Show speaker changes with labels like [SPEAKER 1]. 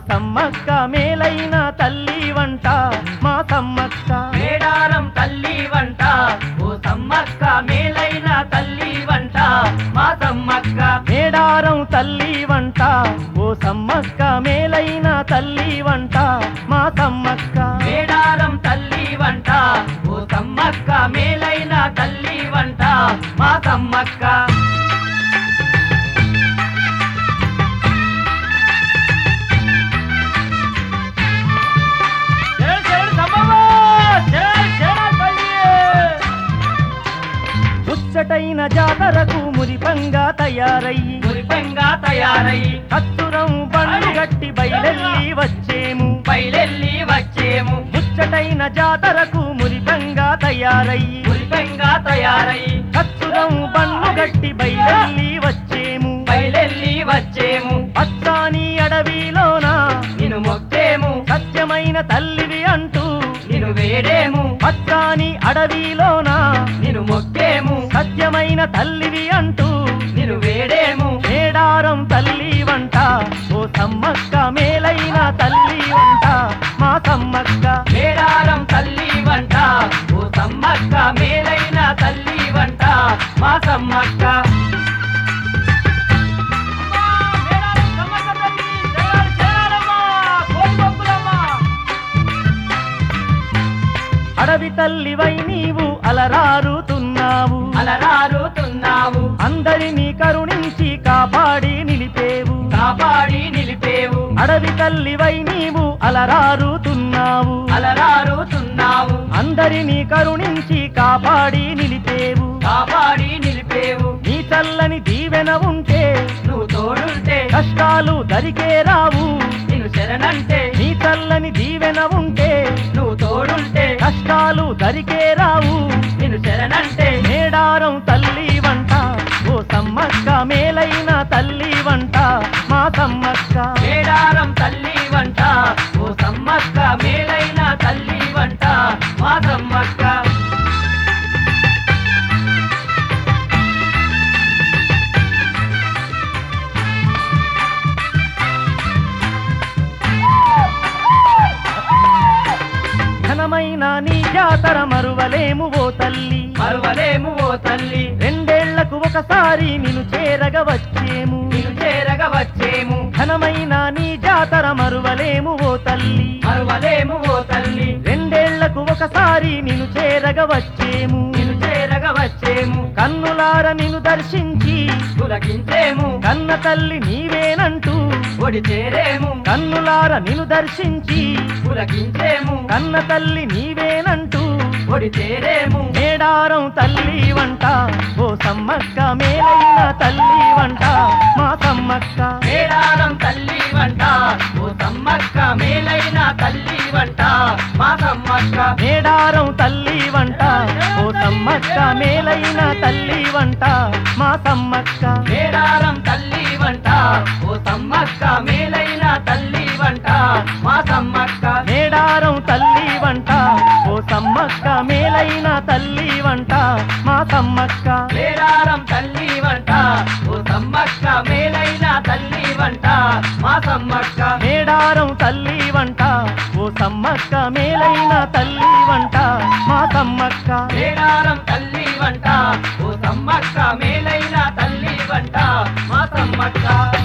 [SPEAKER 1] సమ్మక్క మేలైన తల్లి వంట మా సమ్మక్క
[SPEAKER 2] మేడారం తల్లి వంట ఓ సమ్మక్క మేలైన తల్లి వంట మా సమ్మక్క
[SPEAKER 1] మేడారం తల్లి వంట ఓ సమ్మక్క మేలైన తల్లి వంట మా సమ్మక్క
[SPEAKER 2] మేడారం తల్లి వంట ఓ సమ్మక్క మేలైన తల్లి వంట మా సమ్మక్క జై జై సమ్మవ్వ! జై జై తల్లి!
[SPEAKER 1] ముచ్చటైన జాతరకు మురిపంగా తయారయ్యి
[SPEAKER 2] మురిపెంగా తయారై
[SPEAKER 1] కత్తురం బండు గట్టి బయలెల్లి వచ్చేము
[SPEAKER 2] బయలెల్లి వచ్చేము
[SPEAKER 1] ముచ్చటైన జాతరకు మురిపంగా తయారయ్యి
[SPEAKER 2] మురిపెంగా తయారై
[SPEAKER 1] కత్తురం బండు గట్టి బయలెల్లి వచ్చేము
[SPEAKER 2] బయలెల్లి వచ్చేము
[SPEAKER 1] పచ్చాని అడవిలోన
[SPEAKER 2] నిన్ను మొక్కేము
[SPEAKER 1] సత్యమైన తల్లివి అంటూ
[SPEAKER 2] నిన్ను వేడేము
[SPEAKER 1] పచ్చాని అడవిలోన
[SPEAKER 2] నిన్ను మొక్కేము
[SPEAKER 1] సత్యమైన తల్లివి అంటూ
[SPEAKER 2] నిన్ను వేడేము
[SPEAKER 1] మేడారం తల్లి వంట ఓ సమ్మక్క మేలైన తల్లి వంట మా సమ్మక్క
[SPEAKER 2] మేడారం తల్లి వంట ఓ సమ్మక్క మేలైన తల్లి వంట మా సమ్మక్క
[SPEAKER 1] అడవి తల్లివై నీవు అలరారుతున్నావు
[SPEAKER 2] అలరారుతున్నావు
[SPEAKER 1] అందరినీ కరుణించి కాపాడి నిలిపేవు
[SPEAKER 2] కాపాడి నిలిపేవు
[SPEAKER 1] అడవి తల్లివై నీవు అలరారుతున్నావు
[SPEAKER 2] అలరారుతున్నావు
[SPEAKER 1] అందరినీ కరుణించి కాపాడి నిలిపేవు
[SPEAKER 2] కాపాడి నిలిపేవు
[SPEAKER 1] నీ చల్లని దీవెన ఉంటే
[SPEAKER 2] నువ్వు తోడుంటే
[SPEAKER 1] కష్టాలు దరికే రావు
[SPEAKER 2] నిన్ను శరణంటే
[SPEAKER 1] నీ చల్లని దీవెన ఉంటే
[SPEAKER 2] నువ్వు తోడుంటే
[SPEAKER 1] కష్టాలు దరికే రావు
[SPEAKER 2] నిన్ను శరణంటే
[SPEAKER 1] మేడారం తల్లి వంట ఓ సమ్మక్క మేలైన తల్లి వంట మా సమ్మక్క
[SPEAKER 2] మేడారం తల్లి వంట ఓ సమ్మక్క మేలైన తల్లి వంట మా సమ్మక్క
[SPEAKER 1] ఘనమైన నీ జాతర మరువలేము ఓ తల్లి
[SPEAKER 2] మరువలేము ఓ తల్లి
[SPEAKER 1] రెండేళ్లకు ఒకసారి నిన్ను చేరగ వచ్చేము
[SPEAKER 2] నిన్ను చేరగ వచ్చేము
[SPEAKER 1] ఘనమైన నీ జాతర మరువలేము ఓ తల్లి
[SPEAKER 2] మరువలేము ఓ తల్లి
[SPEAKER 1] రెండేళ్లకు ఒకసారి నిన్ను చేరగ వచ్చేము
[SPEAKER 2] నిన్ను చేరగ వచ్చేము
[SPEAKER 1] కన్నులార నిన్ను దర్శించి
[SPEAKER 2] పులకించేము
[SPEAKER 1] కన్న తల్లి నీవేనంటూ
[SPEAKER 2] ఒడి చేరేము
[SPEAKER 1] కన్నులార నిన్ను దర్శించి
[SPEAKER 2] పులకించేము
[SPEAKER 1] కన్న తల్లి నీవేనంటూ
[SPEAKER 2] ఒడి చేరేము
[SPEAKER 1] మేడారం తల్లి వంట ఓ సమ్మక్క మేలైన తల్లి వంట మా సమ్మక్క
[SPEAKER 2] మేడారం తల్లి వంట ఓ సమ్మక్క మేలైన తల్లి వంట మా సమ్మక్క
[SPEAKER 1] మేడారం తల్లి వంట ఓ సమ్మక్క మేలైన తల్లి వంట మా సమ్మక్క
[SPEAKER 2] మేడారం తల్లి వంట ఓ సమ్మక్క మేలైన తల్లి వంట మా సమ్మక్క
[SPEAKER 1] మేడారం తల్లి వంట ఓ సమ్మక్క మేలైన తల్లి వంట మా సమ్మక్క
[SPEAKER 2] మేడారం తల్లి వంట ఓ సమ్మక్క మేలైన తల్లి వంట మా సమ్మక్క
[SPEAKER 1] మేడారం తల్లి వంట ఓ సమ్మక్క మేలైన తల్లి వంట మా సమ్మక్క
[SPEAKER 2] మేడారం తల్లి వంట ఓ సమ్మక్క మేలైన తల్లి వంట మా సమ్మక్క